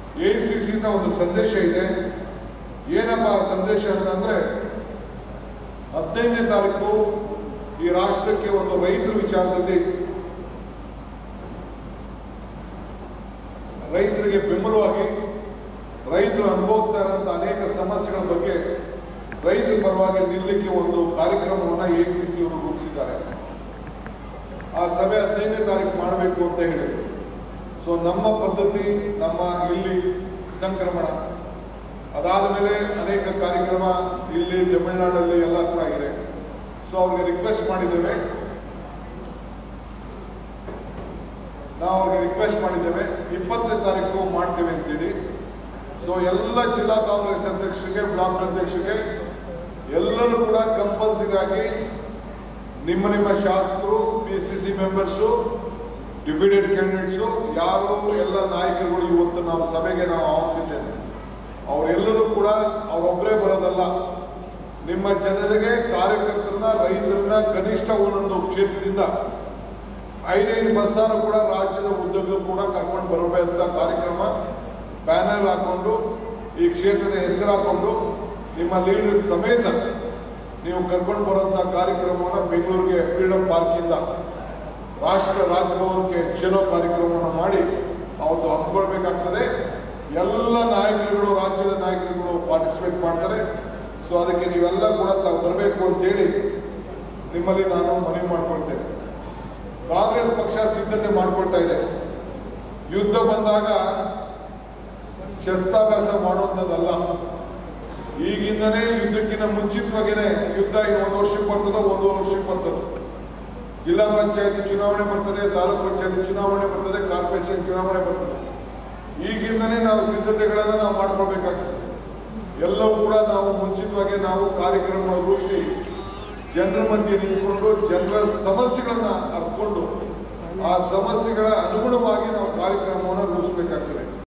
A C ಸಿಯಿಂದ ಒಂದು ಸಂದೇಶ ಇದೆ ಏನಪ್ಪ ಆ ಸಂದೇಶ ಅಂತಂದ್ರೆ ಹದಿನೈದನೇ ತಾರೀಕು ಈ ರಾಷ್ಟ್ರಕ್ಕೆ ಒಂದು ರೈತರ ವಿಚಾರದಲ್ಲಿ ರೈತರಿಗೆ ಬೆಂಬಲವಾಗಿ ರೈತರು ಅನುಭವಿಸ್ತಾ ಇರುವಂಥ ಅನೇಕ ಸಮಸ್ಯೆಗಳ ಬಗ್ಗೆ ರೈತರ ಪರವಾಗಿ ನಿಲ್ಲಕ್ಕೆ ಒಂದು ಕಾರ್ಯಕ್ರಮವನ್ನು ಎ ಸಿ ಸಿ ಅವರು ರೂಪಿಸಿದ್ದಾರೆ ಆ ಸಭೆ ಹದಿನೈದನೇ ತಾರೀಕು ಮಾಡಬೇಕು ಅಂತ ಹೇಳಿದರು ಸೊ ನಮ್ಮ ಪದ್ಧತಿ ನಮ್ಮ ಇಲ್ಲಿ ಸಂಕ್ರಮಣ ಅದಾದ ಮೇಲೆ ಅನೇಕ ಕಾರ್ಯಕ್ರಮ ಇಲ್ಲಿ ತಮಿಳುನಾಡಲ್ಲಿ ಎಲ್ಲ ಕೂಡ ಇದೆ ಸೊ ಅವ್ರಿಗೆ ರಿಕ್ವೆಸ್ಟ್ ಮಾಡಿದ್ದೇವೆ ನಾವು ಅವ್ರಿಗೆ ರಿಕ್ವೆಸ್ಟ್ ಮಾಡಿದ್ದೇವೆ ಇಪ್ಪತ್ತನೇ ತಾರೀಕು ಮಾಡ್ತೇವೆ ಅಂತೇಳಿ ಸೊ ಎಲ್ಲ ಜಿಲ್ಲಾ ಕಾಂಗ್ರೆಸ್ ಅಧ್ಯಕ್ಷರಿಗೆ ಬ್ಲಾಕ್ ಅಧ್ಯಕ್ಷರಿಗೆ ಎಲ್ಲರೂ ಕೂಡ ಕಂಪಲ್ಸರಿ ಆಗಿ ನಿಮ್ಮ ನಿಮ್ಮ ಶಾಸಕರು P C C members deputed candidates ಯಾರು ಎಲ್ಲ ನಾಯಕರುಗಳು ಇವತ್ತು ನಾವು ಸಭೆಗೆ ನಾವು ಆಹ್ವಾನಿಸಿದ್ದೇವೆ ಅವರೆಲ್ಲರೂ ಕೂಡ ಅವರೊಬ್ಬರೇ ಬರೋದಲ್ಲ ನಿಮ್ಮ ಜನರಿಗೆ ಕಾರ್ಯಕರ್ತರನ್ನ ರೈತರನ್ನ ಕನಿಷ್ಠ ಒಂದೊಂದು ಕ್ಷೇತ್ರದಿಂದ ಐದೈದು ಬಸ್ಸಾರು ಕೂಡ ರಾಜ್ಯದ ಉದ್ಯೋಗಗಳು ಕೂಡ ಕರ್ಕೊಂಡು ಬರಬೇಕಂತ ಕಾರ್ಯಕ್ರಮ ಬ್ಯಾನರ್ ಹಾಕೊಂಡು ಈ ಕ್ಷೇತ್ರದ ಹೆಸರು ಹಾಕೊಂಡು ನಿಮ್ಮ ಲೀಡರ್ಸ್ ಸಮೇತ ನೀವು ಕರ್ಕೊಂಡು ಬರುವಂಥ ಕಾರ್ಯಕ್ರಮವನ್ನು ಬೆಂಗಳೂರಿಗೆ ಫ್ರೀಡಮ್ ಪಾರ್ಕಿಂದ ರಾಷ್ಟ್ರ ರಾಜಭವನಕ್ಕೆ ಚಲೋ ಕಾರ್ಯಕ್ರಮವನ್ನು ಮಾಡಿ ಅವತ್ತು ಹಮ್ಮಿಕೊಳ್ಬೇಕಾಗ್ತದೆ ಎಲ್ಲ ನಾಯಕರುಗಳು ರಾಜ್ಯದ ನಾಯಕರುಗಳು ಪಾರ್ಟಿಸಿಪೇಟ್ ಮಾಡ್ತಾರೆ ಸೊ ಅದಕ್ಕೆ ನೀವೆಲ್ಲ ಕೂಡ ತಾವು ಬರಬೇಕು ಅಂತೇಳಿ ನಿಮ್ಮಲ್ಲಿ ನಾನು ಮನವಿ ಮಾಡ್ಕೊಳ್ತೇನೆ ಕಾಂಗ್ರೆಸ್ ಪಕ್ಷ ಸಿದ್ಧತೆ ಮಾಡ್ಕೊಳ್ತಾ ಇದೆ ಯುದ್ಧ ಬಂದಾಗ ಶಸ್ತ್ರಾಭ್ಯಾಸ ಮಾಡುವಂಥದ್ದಲ್ಲ ಈಗಿಂದನೇ ಯುದ್ಧಕ್ಕಿಂತ ಮುಂಚಿತವಾಗೇನೆ ಯುದ್ಧ ಇನ್ನು ಒಂದು ವರ್ಷಕ್ಕೆ ಬರ್ತದೋ ಒಂದೂವರೆ ವರ್ಷಕ್ಕೆ ಬರ್ತದೆ ಜಿಲ್ಲಾ ಪಂಚಾಯತಿ ಚುನಾವಣೆ ಬರ್ತದೆ ತಾಲೂಕು ಪಂಚಾಯತಿ ಚುನಾವಣೆ ಬರ್ತದೆ ಕಾರ್ಪೊರೇಷನ್ ಚುನಾವಣೆ ಬರ್ತದೆ ಈಗಿಂದನೇ ನಾವು ಸಿದ್ಧತೆಗಳನ್ನು ನಾವು ಮಾಡ್ಕೊಳ್ಬೇಕಾಗ್ತದೆ ಎಲ್ಲವೂ ಕೂಡ ನಾವು ಮುಂಚಿತವಾಗಿ ನಾವು ಕಾರ್ಯಕ್ರಮಗಳನ್ನು ರೂಪಿಸಿ ಜನರ ಮಧ್ಯೆ ನಿಂತ್ಕೊಂಡು ಜನರ ಸಮಸ್ಯೆಗಳನ್ನ ಅರ್ಥಕೊಂಡು ಆ ಸಮಸ್ಯೆಗಳ ಅನುಗುಣವಾಗಿ ನಾವು ಕಾರ್ಯಕ್ರಮವನ್ನು ರೂಪಿಸಬೇಕಾಗ್ತದೆ